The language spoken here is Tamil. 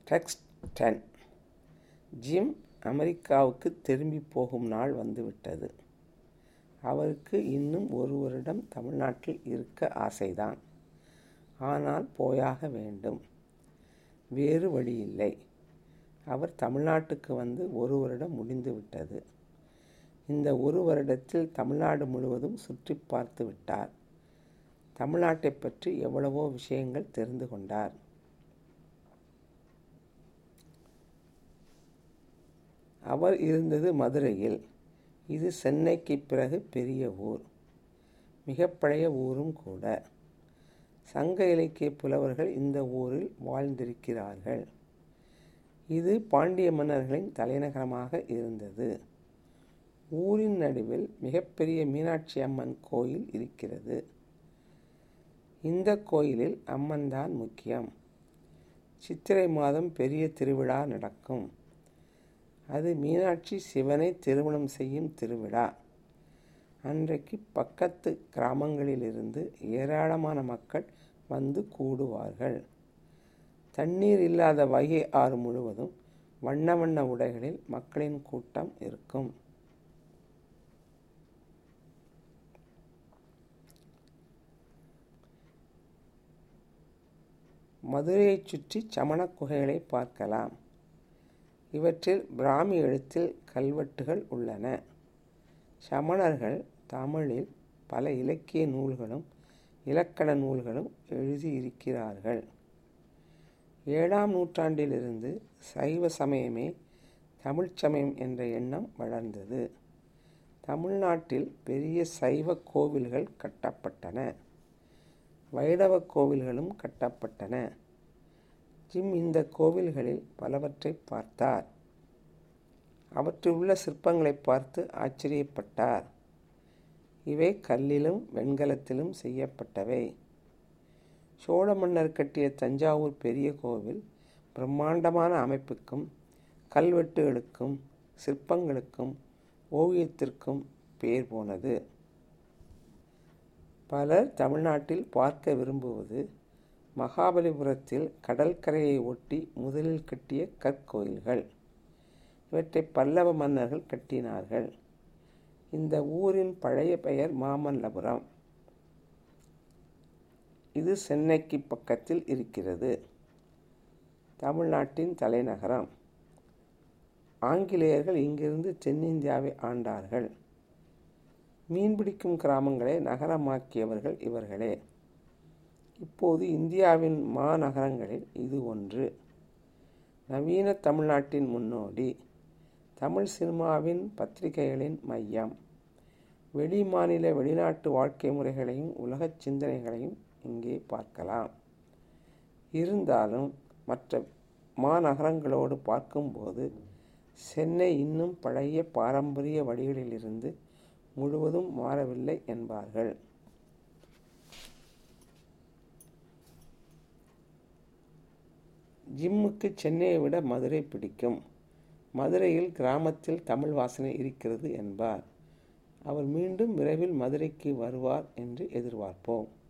டெக்ஸ்ட் டென் ஜிம் அமெரிக்காவுக்கு திரும்பி போகும் நாள் வந்துவிட்டது அவருக்கு இன்னும் ஒரு வருடம் தமிழ்நாட்டில் இருக்க ஆசைதான் ஆனால் போயாக வேண்டும் வேறு வழியில்லை அவர் தமிழ்நாட்டுக்கு வந்து ஒரு வருடம் முடிந்து விட்டது இந்த ஒரு வருடத்தில் தமிழ்நாடு முழுவதும் சுற்றி பார்த்து விட்டார் தமிழ்நாட்டை பற்றி எவ்வளவோ விஷயங்கள் தெரிந்து கொண்டார் அவர் இருந்தது மதுரையில் இது சென்னைக்கு பிறகு பெரிய ஊர் மிக பழைய ஊரும் கூட சங்க இலக்கிய புலவர்கள் இந்த ஊரில் வாழ்ந்திருக்கிறார்கள் இது பாண்டிய மன்னர்களின் தலைநகரமாக இருந்தது ஊரின் நடுவில் மிகப்பெரிய மீனாட்சி அம்மன் கோயில் இருக்கிறது இந்த கோயிலில் அம்மன் தான் முக்கியம் சித்திரை மாதம் பெரிய திருவிழா நடக்கும் அது மீனாட்சி சிவனை திருமணம் செய்யும் திருவிழா அன்றைக்கு பக்கத்து கிராமங்களிலிருந்து ஏராளமான மக்கள் வந்து கூடுவார்கள் தண்ணீர் இல்லாத வைகை ஆறு முழுவதும் வண்ண வண்ண உடைகளில் மக்களின் கூட்டம் இருக்கும் மதுரையைச் சுற்றி சமணக் குகைகளை பார்க்கலாம் இவற்றில் பிராமி எழுத்தில் கல்வெட்டுகள் உள்ளன சமணர்கள் தமிழில் பல இலக்கிய நூல்களும் இலக்கண நூல்களும் எழுதியிருக்கிறார்கள் ஏழாம் நூற்றாண்டிலிருந்து சைவ சமயமே தமிழ்ச் சமயம் என்ற எண்ணம் வளர்ந்தது தமிழ்நாட்டில் பெரிய சைவ கோவில்கள் கட்டப்பட்டன வைணவ கோவில்களும் கட்டப்பட்டன ஜிம் இந்த கோவில்களில் பலவற்றை பார்த்தார் அவற்றில் உள்ள சிற்பங்களை பார்த்து ஆச்சரியப்பட்டார் இவை கல்லிலும் வெண்கலத்திலும் செய்யப்பட்டவை சோழ மன்னர் கட்டிய தஞ்சாவூர் பெரிய கோவில் பிரம்மாண்டமான அமைப்புக்கும் கல்வெட்டுகளுக்கும் சிற்பங்களுக்கும் ஓவியத்திற்கும் பேர் போனது பலர் தமிழ்நாட்டில் பார்க்க விரும்புவது மகாபலிபுரத்தில் கடற்கரையை ஒட்டி முதலில் கட்டிய கற்கோயில்கள் இவற்றை பல்லவ மன்னர்கள் கட்டினார்கள் இந்த ஊரின் பழைய பெயர் மாமல்லபுரம் இது சென்னைக்கு பக்கத்தில் இருக்கிறது தமிழ்நாட்டின் தலைநகரம் ஆங்கிலேயர்கள் இங்கிருந்து தென்னிந்தியாவை ஆண்டார்கள் மீன்பிடிக்கும் கிராமங்களை நகரமாக்கியவர்கள் இவர்களே இப்போது இந்தியாவின் மாநகரங்களில் இது ஒன்று நவீன தமிழ்நாட்டின் முன்னோடி தமிழ் சினிமாவின் பத்திரிகைகளின் மையம் வெளி மாநில வெளிநாட்டு வாழ்க்கை முறைகளையும் உலகச் சிந்தனைகளையும் இங்கே பார்க்கலாம் இருந்தாலும் மற்ற மாநகரங்களோடு பார்க்கும்போது சென்னை இன்னும் பழைய பாரம்பரிய வழிகளிலிருந்து முழுவதும் மாறவில்லை என்பார்கள் ஜிம்முக்கு சென்னையை விட மதுரை பிடிக்கும் மதுரையில் கிராமத்தில் தமிழ் வாசனை இருக்கிறது என்பார் அவர் மீண்டும் விரைவில் மதுரைக்கு வருவார் என்று எதிர்பார்ப்போம்